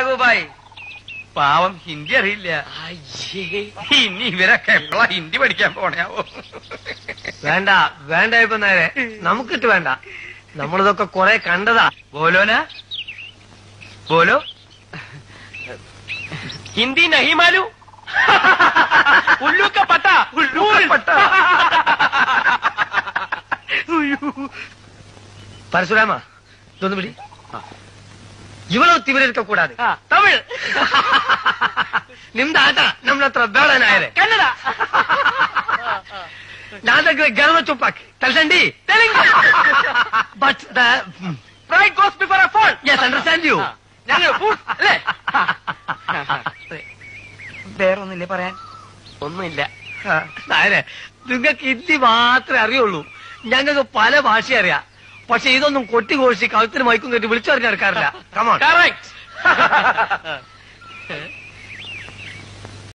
രാഘുബായി പാവം ഹിന്ദി അറിയില്ല ഇനി ഇവരൊക്കെ എപ്പോഴാ ഹിന്ദി പഠിക്കാൻ പോണയാവോ വേണ്ട വേണ്ട ഇപ്പൊ നേരെ നമുക്കിട്ട് വേണ്ട നമ്മളിതൊക്കെ കൊറേ കണ്ടതാ ബോലോന ബോലോ ഹിന്ദി നഹി മാലു ഉള്ളൂക്ക പട്ട പട്ട. പരശുരാമ ഇതൊന്ന് വിളി ഇവളോ ತಿವಿರಿರ್ಕ ಕೂಡಾದು ತಮಿಳ್ ನಿಮ್ದು ಆಟ ನಮ್ನ ಹತ್ರ ಬೇಡ ನಾಯರೆ ಕನ್ನಡ ನಾದಕ್ಕೆ ಗರ್ವ ಚುಪ್ಪಾಕಿ ತಲ್ಸಂಡಿ Telugu but the pride goes before a fall yes understand you ഞങ്ങൾ അല്ലേ വേറൊന്നില്ലേ പറയാൻ ഒന്നുമില്ല നായരെ നിങ്ങൾക്ക് ഹിന്ദി മാത്രമേ അറിയുള്ളൂ ഞങ്ങൾക്ക് പല ഭാഷ അറിയാം പക്ഷെ ഇതൊന്നും കൊട്ടി കോഴിച്ച് കഴുത്തിന് മയക്കും കെട്ടി വിളിച്ചു പറഞ്ഞ് നടക്കാറില്ല കമോൺ